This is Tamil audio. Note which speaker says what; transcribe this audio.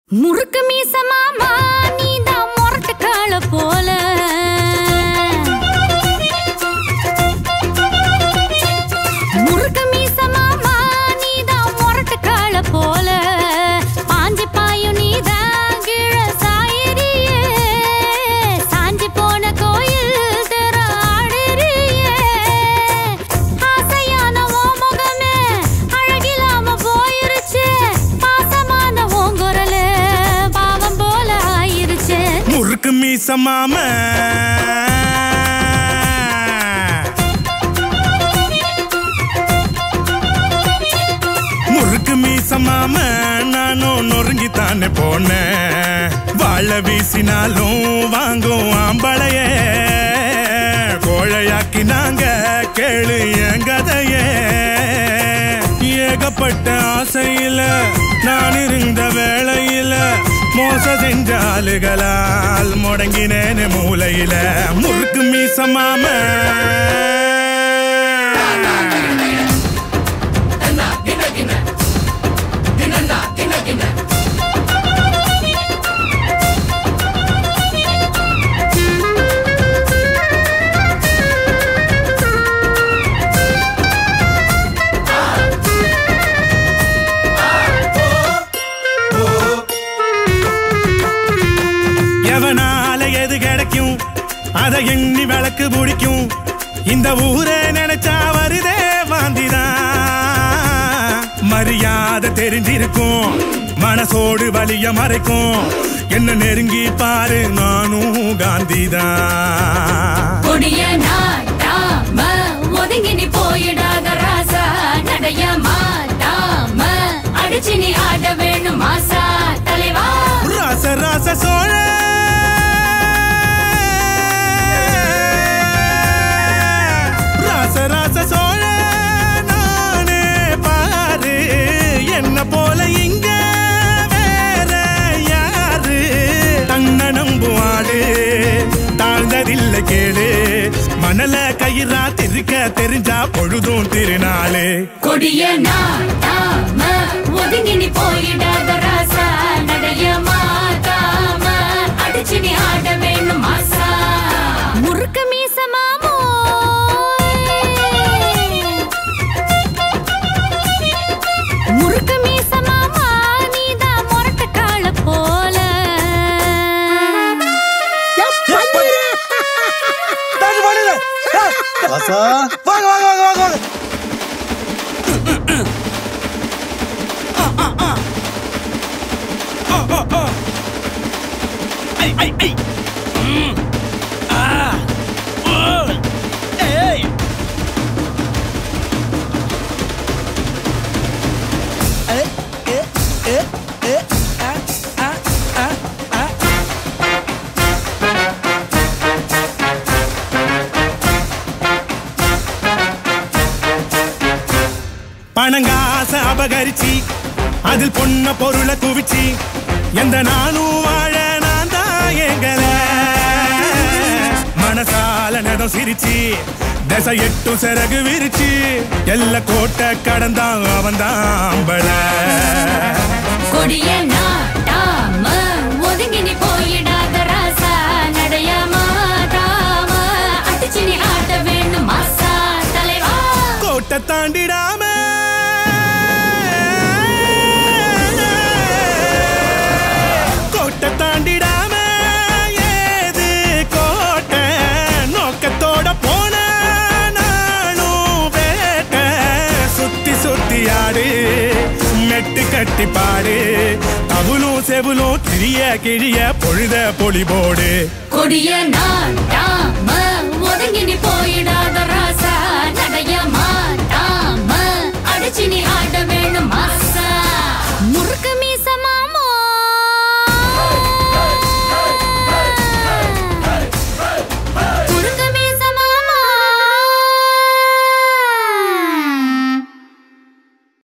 Speaker 1: முறுக்கு மீச மாமா நீதான் முரட்டு கால போல முறுக்கு மீச மாமா நீதான் முரட்டு கால போல பாஞ்சு பாயும் நீதான் கீழ சாயறியே சாஞ்சி போன கோயில் தெர ஆடுறியே ஆசையான ஓ முகமே அழகில்லாம போயிருச்சு பாசமான உன் குரலு பாவம் போல ஆயிருச்சு
Speaker 2: முறுக்கு மீசமாம முறுக்கு மீசமாம நானும் நொறுங்கித்தானே போனேன் வாழ வீசினாலும் வாங்கும் ஆம்பளைய கோழையாக்கி நாங்க கேளு என் கதையே ஏகப்பட்ட ஆசையில நான் இருந்த வேளையில மோச செஞ்ச ஆளுகளால் முடங்கினேனே மூலையில முறுக்கு மீசமாம எவனால எது கிடைக்கும் அதை எண்ணி விளக்கு பிடிக்கும் இந்த ஊரே நினைச்சா வருதே வாந்திதான் மரியாதை தெரிஞ்சிருக்கும் மனசோடு வலிய மறைக்கும் என்ன நெருங்கி பாரு நானும் காந்திதான்
Speaker 1: கொடிய நாட்டாம ஒதுங்கி நீ போயிடாத ராசா நடைய மாட்டாம அடிச்சு நீ ஆட வேணும் மாசா தலைவா
Speaker 2: ராச ராச சோழ ராச ராச சோழ நானே பாரு என்ன போல இங்க வேற யாரு தன்ன நம்புவாடு தாழ்ந்ததில்லை கேளு மணல கயிறா திருக்க தெரிஞ்சா பொழுதும் திருநாளு
Speaker 1: கொடிய நாட்டாம ஒதுங்கி நீ போயிடாத ராசா நடைய மாட்டாம அடிச்சு நீ ஆட வேணும் மாசா முறுக்கு மீச மாமோ முறுக்கு மீச மாமா நீதான் முரட்டு கால போல
Speaker 3: வாசா வாங்க வாங்க வாங்க வாங்க வாங்க
Speaker 2: பணங்காச அபகரிச்சு அதில் பொண்ண பொருளை குவிச்சு எந்த நானும் வாழ நான் தான் எங்கல மனசால நடம் சிரிச்சு தசை எட்டு சிறகு விரிச்சு எல்ல கோட்டை கடந்தான் அவன் தான் அம்பள
Speaker 1: கொடிய நாட்டாம ஒதுங்கி நீ போயிடாத ராசா நடைய மாட்டாம அடிச்சு நீ ஆட்ட வேணும் மாசா தலைவா
Speaker 2: கோட்டை தாண்டிடாம கோட்டை தாண்டிடாம ஏது கோட்டை நோக்கத்தோட போன நானும் வேட்டை சுத்தி சுத்தி ஆடு மெட்டு கட்டி பாடு தவுலும் செவுலும் கிழிய கிழிய பொழுத பொலிபோடு
Speaker 1: கொடிய நாட்டாம